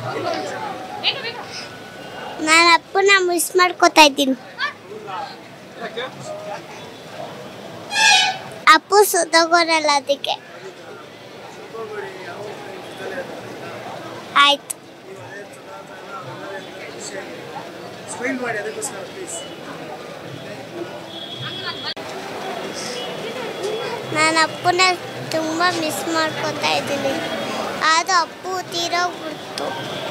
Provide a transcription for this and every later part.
ನಾನು ಅಪ್ಪನ ಮಿಸ್ ಮಾಡ್ಕೋತಾ ಇದ್ದೀನಿ ಅಪ್ಪು ಸುತ್ತಗೋರಲ್ಲ ಅದಕ್ಕೆ ಆಯ್ತು ಸ್ಮೈಲ್ ಮಾಡಿ ಅದಕ್ಕೋಸ್ಕರ ಪ್ಲೀಸ್ ನಾನು ಅಪ್ಪನ ತುಂಬ ಮಿಸ್ ಮಾಡ್ಕೋತಾ ಇದ್ದೀನಿ ಅದು ಅಪ್ಪು ತೀರೋಗ್ಬಿಡ್ತು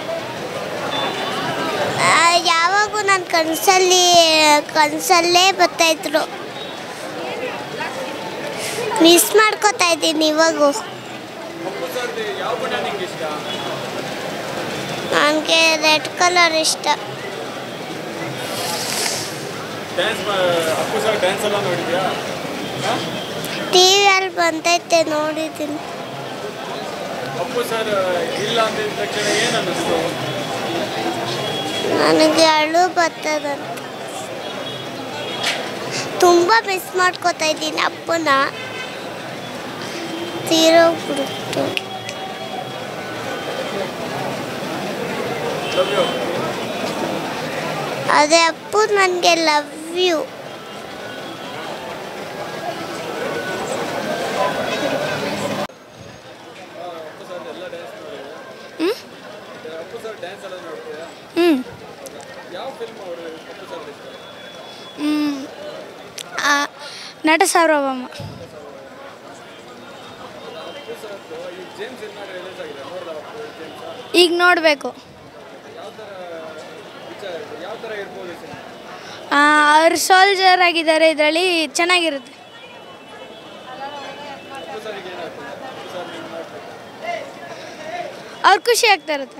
ಆ, ಯಾವಾಗೂ ನನ್ನ ಕನಸಲ್ಲಿ ಕನಸಲ್ಲೇ ಬರ್ತಾಯಿದ್ರು ಮಿಸ್ ಮಾಡ್ಕೋತಾ ಇದ್ದೀನಿ ಇವಾಗೂ ಅಪ್ಪು ಸರ್ದು ಯಾವ ಬಣ್ಣ ನಿಂಗೆ ಇಷ್ಟ ನನಗೆ ರೆಡ್ ಕಲರ್ ಇಷ್ಟ ಡ್ಯಾನ್ಸ್ ಅಪ್ಪು ಸರ್ ಡ್ಯಾನ್ಸ್ ಎಲ್ಲ ನೋಡಿದ್ಯಾ ಟಿ ವಿಯಲ್ಲಿ ಬಂದೈತೆ ನೋಡಿದ್ದೀನಿ ಅಪ್ಪು ಸರ್ ಇಲ್ಲ ಅಂದಿದ ತಕ್ಷಣ ಏನು ಅನ್ನಿಸ್ತು ನನಗೆ ಅಳು ಬರ್ತದಂತ ತುಂಬ ಮಿಸ್ ಮಾಡ್ಕೋತಾ ಇದ್ದೀನಿ ಅಪ್ಪನ ತೀರೋಗ್ಬಿಡ್ತು ಲವ್ ಯು ಅದೇ ಅಪ್ಪು ನನಗೆ ಲವ್ ಯು ಅಪ್ಪು ಸರ್ ಎಲ್ಲ ಡ್ಯಾನ್ಸ್ ನೋಡಿದ್ಯಾ ಹ್ಞೂ ಅಪ್ಪು ಸರ್ ಡ್ಯಾನ್ಸ್ ಎಲ್ಲ ನೋಡ್ತೀಯಾ ಹ್ಞೂ ಯಾವ ಫಿಲ್ಮ್ ಅವರು ಅಪ್ಪು ಸರ್ ಇಷ್ಟ ನಟ ಸಾರ್ವಭೌಮ ಅಪ್ಪು ಸರ್ದು ಈ ಜೇಮ್ಸ್ ಸಿನಿಮಾ ರಿಲೀಸ್ ಆಗಿದೆ ನೋಡ್ದ ಅಪ್ಪು ಜೇಮ್ಸ್ ಈಗ ನೋಡಬೇಕು ಯಾವ ಥರ ವಿಚಾರ ಯಾವ ಥರ ಇರ್ಬೋದು ಸಿನಿಮಾ ಅವ್ರು ಸೋಲ್ಜರ್ ಆಗಿದ್ದಾರೆ ಇದರಲ್ಲಿ ಚೆನ್ನಾಗಿರುತ್ತೆ ಅಪ್ಪು ಸರ್ಗೆ ಏನಾಗ್ತದೆ ಅಪ್ಪು ಸರ್ ನೀವು ಮಾಡ್ಬೇಕು ಅವ್ರು ಖುಷಿ ಆಗ್ತಾ ಇರುತ್ತೆ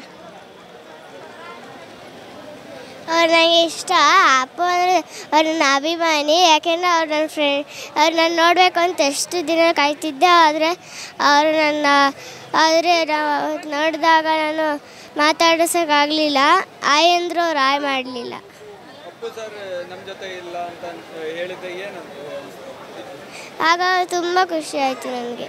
ಅವ್ರು ನನಗೆ ಇಷ್ಟ ಅಪ್ಪ ಅಂದರೆ ಅವ್ರು ನನ್ನ ಅಭಿಮಾನಿ ಯಾಕೆಂದರೆ ಅವ್ರು ನನ್ನ ಫ್ರೆಂಡ್ ಅವ್ರು ನಾನು ನೋಡಬೇಕು ಅಂತ ಎಷ್ಟು ದಿನ ಕಾಯ್ತಿದ್ದೆ ಆದರೆ ಅವರು ನನ್ನ ಆದರೆ ನೋಡಿದಾಗ ನಾನು ಮಾತಾಡಿಸೋಕ್ಕಾಗಲಿಲ್ಲ ಆಯ್ ಅಂದರು ಅವ್ರು ಆಯ್ ಮಾಡಲಿಲ್ಲ ಅಪ್ಪು ಸರ್ ನಮ್ಮ ಜೊತೆ ಇಲ್ಲ ಅಂತ ಹೇಳಿದ್ದೆ ಏನಂತ ಆಗ ತುಂಬ ಖುಷಿ ಆಯಿತು ನನಗೆ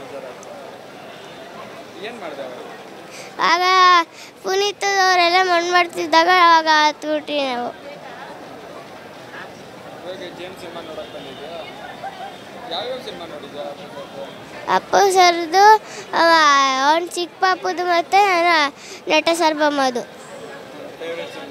ಏನು ಮಾಡಿದೆ ಅವರು ಆಗ ಪುನೀತ್ ಅವರೆಲ್ಲ ಮಣ್ಣು ಮಾಡ್ತಿದ್ದಾಗ ಆವಾಗ ಹತ್ಬಿಟ್ವಿ ನಾವು ಇವಾಗ ಜೇಮ್ಸ್ ಸಿನಿಮಾ ನೋಡಕ್ ಬಂದಿದ್ಯಾ ಯಾವ್ಯಾವ ಸಿನಿಮಾ ನೋಡಿದ್ಯಾ ಅಪ್ಪು ಸರ್ದು ಅವನ ಚಿಕ್ಕ ಪಾಪುದು ಮತ್ತು ನನ್ನ ನಟ ಸರ್ಬಮ್ಮದು ಫೇವ್ರೆಟ್ ಸಿನಿಮಾ